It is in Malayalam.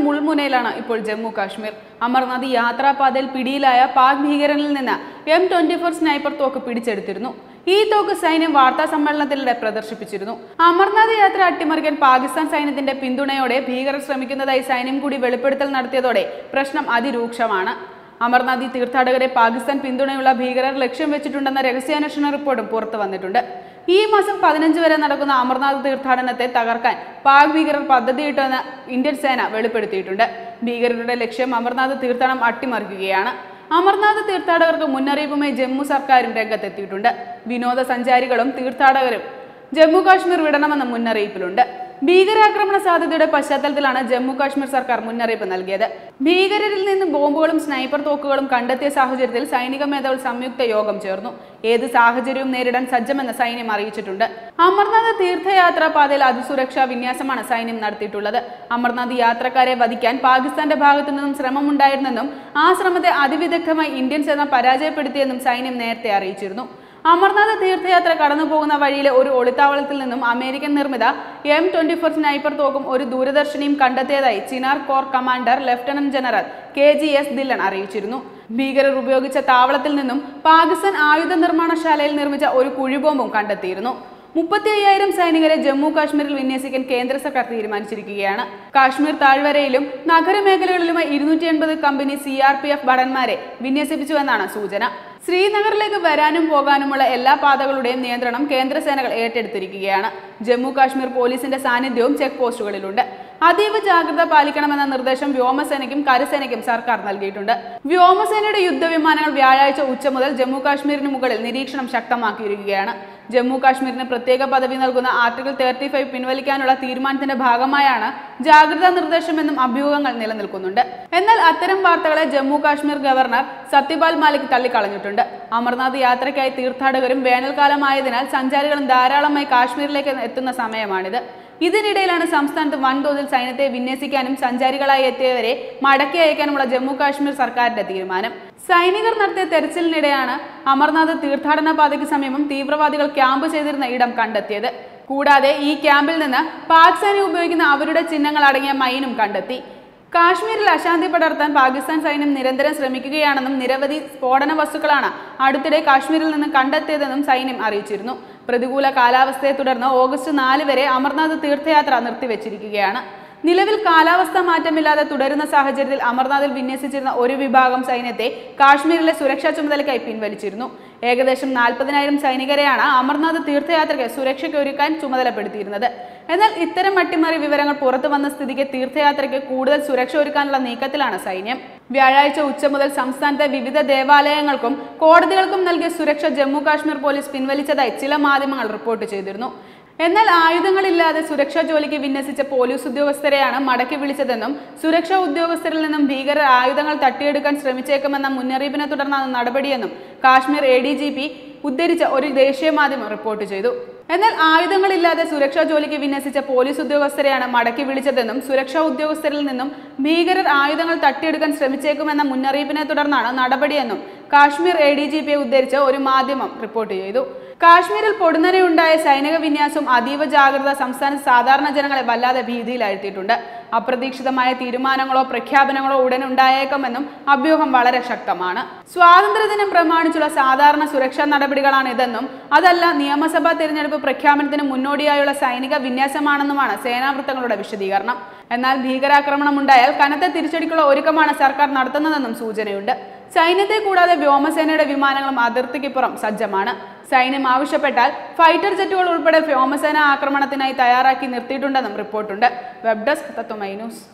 മുൾമുനയിലാണ് ഇപ്പോൾ ജമ്മു കാശ്മീർ അമർനാഥ് യാത്രാപാതയിൽ പിടിയിലായ പാക് ഭീകരനിൽ നിന്ന് എം ട്വന്റി ഫോർ സ്നൈപ്പർ തോക്ക് പിടിച്ചെടുത്തിരുന്നു ഈ തോക്ക് സൈന്യം വാർത്താ സമ്മേളനത്തിലൂടെ പ്രദർശിപ്പിച്ചിരുന്നു അമർനാഥ് യാത്ര അട്ടിമറിക്കാൻ പാകിസ്ഥാൻ സൈന്യത്തിന്റെ പിന്തുണയോടെ ഭീകരർ ശ്രമിക്കുന്നതായി സൈന്യം കൂടി വെളിപ്പെടുത്തൽ നടത്തിയതോടെ പ്രശ്നം അതിരൂക്ഷമാണ് അമർനാഥി തീർത്ഥാടകരെ പാകിസ്ഥാൻ പിന്തുണയുള്ള ഭീകരർ ലക്ഷ്യം വെച്ചിട്ടുണ്ടെന്ന രഹസ്യാന്വേഷണ റിപ്പോർട്ടും പുറത്തു വന്നിട്ടുണ്ട് ഈ മാസം പതിനഞ്ച് വരെ നടക്കുന്ന അമർനാഥ് തീർത്ഥാടനത്തെ തകർക്കാൻ പാക് ഭീകരർ പദ്ധതിയിട്ടെന്ന് ഇന്ത്യൻ സേന വെളിപ്പെടുത്തിയിട്ടുണ്ട് ഭീകരരുടെ ലക്ഷ്യം അമർനാഥ് തീർത്ഥാടനം അട്ടിമറിക്കുകയാണ് അമർനാഥ് തീർത്ഥാടകർക്ക് മുന്നറിയിപ്പുമായി ജമ്മു സർക്കാരും രംഗത്തെത്തിയിട്ടുണ്ട് വിനോദസഞ്ചാരികളും തീർത്ഥാടകരും ജമ്മു കാശ്മീർ വിടണമെന്ന മുന്നറിയിപ്പിലുണ്ട് ഭീകരാക്രമണ സാധ്യതയുടെ പശ്ചാത്തലത്തിലാണ് ജമ്മു കാശ്മീർ സർക്കാർ മുന്നറിയിപ്പ് നൽകിയത് ഭീകരരിൽ നിന്ന് ബോംബുകളും സ്നൈപ്പർ തോക്കുകളും കണ്ടെത്തിയ സാഹചര്യത്തിൽ സൈനിക മേധാവി സംയുക്ത യോഗം ചേർന്നു ഏത് സാഹചര്യവും നേരിടാൻ സജ്ജമെന്ന് സൈന്യം അറിയിച്ചിട്ടുണ്ട് അമർനാഥ് തീർത്ഥയാത്രാ പാതയിൽ അതിസുരക്ഷാ വിന്യാസമാണ് സൈന്യം നടത്തിയിട്ടുള്ളത് അമർനാഥ് യാത്രക്കാരെ വധിക്കാൻ പാകിസ്ഥാന്റെ ഭാഗത്തു നിന്നും ശ്രമമുണ്ടായിരുന്നെന്നും ആ ശ്രമത്തെ അതിവിദഗ്ധമായി ഇന്ത്യൻ സേന പരാജയപ്പെടുത്തിയെന്നും സൈന്യം നേരത്തെ അറിയിച്ചിരുന്നു അമർനാഥ് തീർത്ഥയാത്ര കടന്നു പോകുന്ന വഴിയിലെ ഒരു ഒളിത്താവളത്തിൽ നിന്നും അമേരിക്കൻ നിർമ്മിത എം ട്വന്റി ഫോർ സ്നൈപ്പർ തോക്കും ഒരു ദൂരദർശിനിയും കണ്ടെത്തിയതായി Chinar corps commander lieutenant general K G S Dhillon അറിയിച്ചിരുന്നു ഭീകരർ ഉപയോഗിച്ച താവളത്തിൽ നിന്നും പാകിസ്ഥാൻ ആയുധ നിർമ്മാണശാലയിൽ നിർമ്മിച്ച ഒരു കുഴിബോംബും കണ്ടെത്തിയിരുന്നു മുപ്പത്തി അയ്യായിരം സൈനികരെ ജമ്മു കാശ്മീരിൽ വിന്യസിക്കാൻ കേന്ദ്ര സർക്കാർ തീരുമാനിച്ചിരിക്കുകയാണ് കാശ്മീർ താഴ്വരയിലും നഗരമേഖലകളിലുമായി ഇരുന്നൂറ്റി എൺപത് company C R P F ഭടന്മാരെ വിന്യസിപ്പിച്ചുവെന്നാണ് സൂചന ശ്രീനഗറിലേക്ക് വരാനും പോകാനുമുള്ള എല്ലാ പാതകളുടെയും നിയന്ത്രണം കേന്ദ്ര സേനകൾ ഏറ്റെടുത്തിരിക്കുകയാണ് ജമ്മു കാശ്മീർ പോലീസിന്റെ സാന്നിധ്യവും ചെക്ക് പോസ്റ്റുകളിലുണ്ട് അതീവ ജാഗ്രത പാലിക്കണമെന്ന നിർദ്ദേശം വ്യോമസേനയ്ക്കും കരസേനയ്ക്കും സർക്കാർ നൽകിയിട്ടുണ്ട് വ്യോമസേനയുടെ യുദ്ധവിമാനങ്ങൾ വ്യാഴാഴ്ച ഉച്ച മുതൽ ജമ്മു കാശ്മീരിന് മുകളിൽ നിരീക്ഷണം ശക്തമാക്കിയിരിക്കുകയാണ് ജമ്മു കാശ്മീരിന് പ്രത്യേക പദവി നൽകുന്ന ആർട്ടിക്കിൾ തേർട്ടി ഫൈവ് പിൻവലിക്കാനുള്ള തീരുമാനത്തിന്റെ ഭാഗമായാണ് ജാഗ്രതാ നിർദ്ദേശമെന്നും അഭ്യൂഹങ്ങൾ നിലനിൽക്കുന്നുണ്ട് എന്നാൽ അത്തരം വാർത്തകളെ ജമ്മു കാശ്മീർ ഗവർണർ സത്യപാൽ മാലിക് തള്ളിക്കളഞ്ഞിട്ടുണ്ട് അമർനാഥ് യാത്രയ്ക്കായി തീർത്ഥാടകരും വേനൽക്കാലമായതിനാൽ സഞ്ചാരികളും ധാരാളമായി കാശ്മീരിലേക്ക് എത്തുന്ന സമയമാണിത് ഇതിനിടയിലാണ് സംസ്ഥാനത്ത് വൻതോതിൽ സൈന്യത്തെ വിന്യസിക്കാനും സഞ്ചാരികളായി എത്തിയവരെ മടക്കി അയക്കാനുമുള്ള ജമ്മു കാശ്മീർ സർക്കാരിന്റെ തീരുമാനം സൈനികർ നടത്തിയ തെരച്ചിലിനിടെയാണ് അമർനാഥ് തീർത്ഥാടന പാതയ്ക്ക് സമീപം തീവ്രവാദികൾ ക്യാമ്പ് ചെയ്തിരുന്ന ഇടം കണ്ടെത്തിയത് കൂടാതെ ഈ ക്യാമ്പിൽ നിന്ന് പാക് സൈന്യം ഉപയോഗിക്കുന്ന അവരുടെ ചിഹ്നങ്ങൾ അടങ്ങിയ മൈനും കണ്ടെത്തി കാശ്മീരിൽ അശാന്തി പടർത്താൻ പാകിസ്ഥാൻ സൈന്യം നിരന്തരം ശ്രമിക്കുകയാണെന്നും നിരവധി സ്ഫോടന വസ്തുക്കളാണ് അടുത്തിടെ കാശ്മീരിൽ നിന്ന് കണ്ടെത്തിയതെന്നും സൈന്യം അറിയിച്ചിരുന്നു പ്രതികൂല കാലാവസ്ഥയെ തുടർന്ന് ഓഗസ്റ്റ് നാല് വരെ അമർനാഥ് തീർത്ഥയാത്ര നിർത്തിവെച്ചിരിക്കുകയാണ് നിലവിൽ കാലാവസ്ഥ മാറ്റമില്ലാതെ തുടരുന്ന സാഹചര്യത്തിൽ അമർനാഥിൽ വിന്യസിച്ചിരുന്ന ഒരു വിഭാഗം സൈന്യത്തെ കാശ്മീരിലെ സുരക്ഷാ ചുമതലയ്ക്കായി പിൻവലിച്ചിരുന്നു ഏകദേശം നാൽപ്പതിനായിരം സൈനികരെയാണ് അമർനാഥ് തീർത്ഥയാത്രയ്ക്ക് സുരക്ഷയ്ക്ക് ഒരുക്കാൻ ചുമതലപ്പെടുത്തിയിരുന്നത് എന്നാൽ ഇത്തരം അട്ടിമറി വിവരങ്ങൾ പുറത്തു വന്ന സ്ഥിതിക്ക് തീർത്ഥയാത്രയ്ക്ക് കൂടുതൽ സുരക്ഷ ഒരുക്കാനുള്ള നീക്കത്തിലാണ് സൈന്യം വ്യാഴാഴ്ച ഉച്ച മുതൽ സംസ്ഥാനത്തെ വിവിധ ദേവാലയങ്ങൾക്കും കോടതികൾക്കും നൽകിയ സുരക്ഷ ജമ്മു കാശ്മീർ പോലീസ് പിൻവലിച്ചതായി ചില മാധ്യമങ്ങൾ റിപ്പോർട്ട് ചെയ്തിരുന്നു എന്നാൽ ആയുധങ്ങളില്ലാതെ സുരക്ഷാ ജോലിക്ക് വിന്യസിച്ച പോലീസ് ഉദ്യോഗസ്ഥരെയാണ് മടക്കി വിളിച്ചതെന്നും സുരക്ഷാ ഉദ്യോഗസ്ഥരിൽ നിന്നും ഭീകരർ ആയുധങ്ങൾ തട്ടിയെടുക്കാൻ ശ്രമിച്ചേക്കുമെന്ന മുന്നറിയിപ്പിനെ തുടർന്നാണ് നടപടിയെന്നും Kashmir A D G P ഉദ്ധരിച്ച ഒരു ദേശീയ മാധ്യമം റിപ്പോർട്ട് ചെയ്തു എന്നാൽ ആയുധങ്ങളില്ലാതെ സുരക്ഷാ ജോലിക്ക് വിന്യസിച്ച പോലീസ് ഉദ്യോഗസ്ഥരെയാണ് മടക്കി വിളിച്ചതെന്നും സുരക്ഷാ ഉദ്യോഗസ്ഥരിൽ നിന്നും ഭീകരർ ആയുധങ്ങൾ തട്ടിയെടുക്കാൻ ശ്രമിച്ചേക്കുമെന്ന മുന്നറിയിപ്പിനെ തുടർന്നാണ് നടപടിയെന്നും കാശ്മീർ എ ഡി ജി പിയെ ഉദ്ധരിച്ച് ഒരു മാധ്യമം റിപ്പോർട്ട് ചെയ്തു കാശ്മീരിൽ പൊടുന്നനെയുണ്ടായ സൈനിക വിന്യാസവും അതീവ ജാഗ്രത സംസ്ഥാന സാധാരണ ജനങ്ങളെ വല്ലാതെ ഭീതിയിലാഴ്ത്തിയിട്ടുണ്ട് അപ്രതീക്ഷിതമായ തീരുമാനങ്ങളോ പ്രഖ്യാപനങ്ങളോ ഉടൻ ഉണ്ടായേക്കുമെന്നും അഭ്യൂഹം വളരെ ശക്തമാണ് സ്വാതന്ത്ര്യദിനം പ്രമാണിച്ചുള്ള സാധാരണ സുരക്ഷാ നടപടികളാണ് ഇതെന്നും അതല്ല നിയമസഭാ തെരഞ്ഞെടുപ്പ് പ്രഖ്യാപനത്തിന് മുന്നോടിയായുള്ള സൈനിക വിന്യാസമാണെന്നുമാണ് സേനാവൃത്തങ്ങളുടെ വിശദീകരണം എന്നാൽ ഭീകരാക്രമണം ഉണ്ടായാൽ കനത്ത തിരിച്ചടിക്കുള്ള ഒരുക്കമാണ് സർക്കാർ നടത്തുന്നതെന്നും സൂചനയുണ്ട് സൈന്യത്തെ കൂടാതെ വ്യോമസേനയുടെ വിമാനങ്ങളും അതിർത്തിക്കുപുറം സജ്ജമാണ് സൈന്യം ആവശ്യപ്പെട്ടാൽ ഫൈറ്റർ ജെറ്റുകൾ ഉൾപ്പെടെ വ്യോമസേന ആക്രമണത്തിനായി തയ്യാറാക്കി നിർത്തിയിട്ടുണ്ടെന്നും റിപ്പോർട്ടുണ്ട് വെബ് ഡെസ്ക് തത്വമൈ ന്യൂസ്